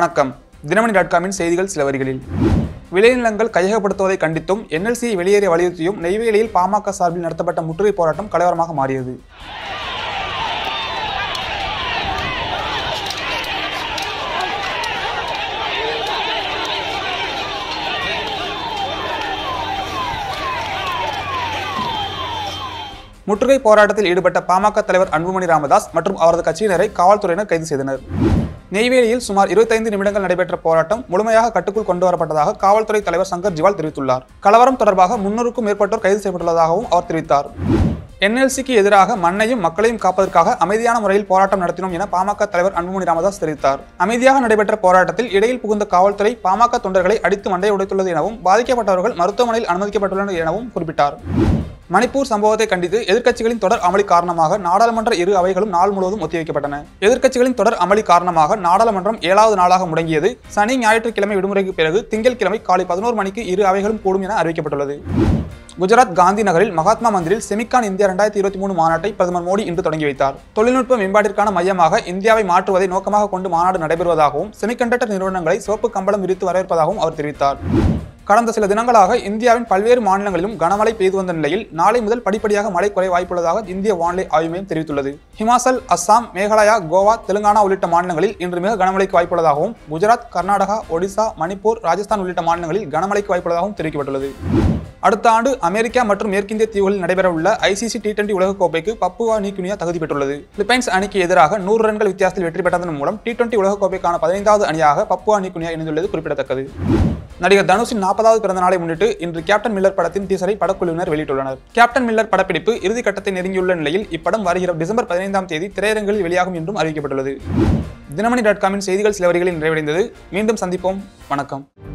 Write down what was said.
வணக்கம் தினமணி டாட் காமின் செய்திகள் சில வரிகளில் விளைநிலங்கள் கையகப்படுத்துவதை கண்டித்தும் என்எல்சியை வெளியேற வலியுறுத்தியும் நெய்வேலியில் பாமக சார்பில் நடத்தப்பட்ட முற்றுகை போராட்டம் கலவரமாக மாறியது முற்றுகை போராட்டத்தில் ஈடுபட்ட பாமக தலைவர் அன்புமணி ராமதாஸ் மற்றும் அவரது கட்சியினரை காவல்துறையினர் கைது செய்தனர் நெய்வேலியில் சுமார் 25 நிமிடங்கள் நடைபெற்ற போராட்டம் முழுமையாக கட்டுக்குள் கொண்டு வரப்பட்டதாக காவல்துறை தலைவர் சங்கர் ஜிவால் தெரிவித்துள்ளார் கலவரம் தொடர்பாக முன்னூறுக்கும் மேற்பட்டோர் கைது செய்யப்பட்டுள்ளதாகவும் அவர் தெரிவித்தார் என்எல்சிக்கு எதிராக மண்ணையும் மக்களையும் காப்பதற்காக அமைதியான முறையில் போராட்டம் நடத்தினோம் என பாமக தலைவர் அன்புமணி ராமதாஸ் தெரிவித்தார் அமைதியாக நடைபெற்ற போராட்டத்தில் இடையில் புகுந்த காவல்துறை பாமக தொண்டர்களை அடித்து மண்டை உடைத்துள்ளது எனவும் பாதிக்கப்பட்டவர்கள் மருத்துவமனையில் அனுமதிக்கப்பட்டுள்ளனர் எனவும் குறிப்பிட்டார் மணிப்பூர் சம்பவத்தை கண்டித்து எதிர்க்கட்சிகளின் தொடர் அமளி காரணமாக நாடாளுமன்ற இரு அவைகளும் நாள் முழுவதும் ஒத்திவைக்கப்பட்டன எதிர்க்கட்சிகளின் தொடர் அமளி காரணமாக நாடாளுமன்றம் ஏழாவது நாளாக முடங்கியது சனி ஞாயிற்றுக்கிழமை விடுமுறைக்கு பிறகு திங்கட்கிழமை காலை பதினோரு மணிக்கு இரு அவைகளும் கூடும் என அறிவிக்கப்பட்டுள்ளது குஜராத் காந்தி நகரில் மகாத்மா மந்திரில் செமிகான் இந்தியா இரண்டாயிரத்தி இருபத்தி மூணு மாநாட்டை பிரதமர் மோடி இன்று தொடங்கி வைத்தார் தொழில்நுட்ப மேம்பாட்டிற்கான மையமாக இந்தியாவை மாற்றுவதை நோக்கமாக கொண்டு மாநாடு நடைபெறுவதாகவும் செமிகண்டக்டர் நிறுவனங்களை சிவப்பு கம்பளம் விரித்து வரவேற்பதாகவும் அவர் தெரிவித்தார் கடந்த சில தினங்களாக இந்தியாவின் பல்வேறு மாநிலங்களிலும் கனமழை பெய்து வந்த நிலையில் நாளை முதல் படிப்படியாக மழை குறைய வாய்ப்புள்ளதாக இந்திய வானிலை ஆய்வு மையம் தெரிவித்துள்ளது ஹிமாச்சல் அஸ்ஸாம் மேகாலயா கோவா தெலுங்கானா உள்ளிட்ட மாநிலங்களில் இன்று மிக கனமழைக்கு வாய்ப்புள்ளதாகவும் குஜராத் கர்நாடகா ஒடிசா மணிப்பூர் ராஜஸ்தான் உள்ளிட்ட மாநிலங்களில் கனமழைக்கு வாய்ப்புள்ளதாகவும் தெரிவிக்கப்பட்டுள்ளது அடுத்த ஆண்டு அமெரிக்கா மற்றும் மேற்கிந்திய தீவுகளில் நடைபெறவுள்ள ஐசிசி டி டுவெண்டி உலகக்கோப்பைக்கு பப்புவா நியூகினியா தகுதி பெற்றுள்ளது பிலிப்பைன்ஸ் அணிக்கு எதிராக நூறு ரன்கள் வித்தியாசத்தில் வெற்றி பெற்றதன் மூலம் டி டுவெண்டி உலகக்கோப்பைக்கான பதினைந்தாவது அணியாக பப்புவா நியூகினியா இணைந்துள்ளது குறிப்பிடத்தக்கது நடிகர் தனுஷின் நாற்பதாவது பிறந்த நாளை முன்னிட்டு இன்று கேப்டன் மில்லர் படத்தின் டீசரை படக்குழுவினர் வெளியிட்டுள்ளனர் கேப்டன் மில்லர் படப்பிடிப்பு இறுதிக்கட்டத்தை நெருங்கியுள்ள நிலையில் இப்படம் வருகிற டிசம்பர் பதினைந்தாம் தேதி திரையரங்கில் வெளியாகும் என்றும் அறிவிக்கப்பட்டுள்ளது தினமணி டாட் காமின் செய்திகள் சில வரிகளில் நிறைவடைந்தது மீண்டும் சந்திப்போம் வணக்கம்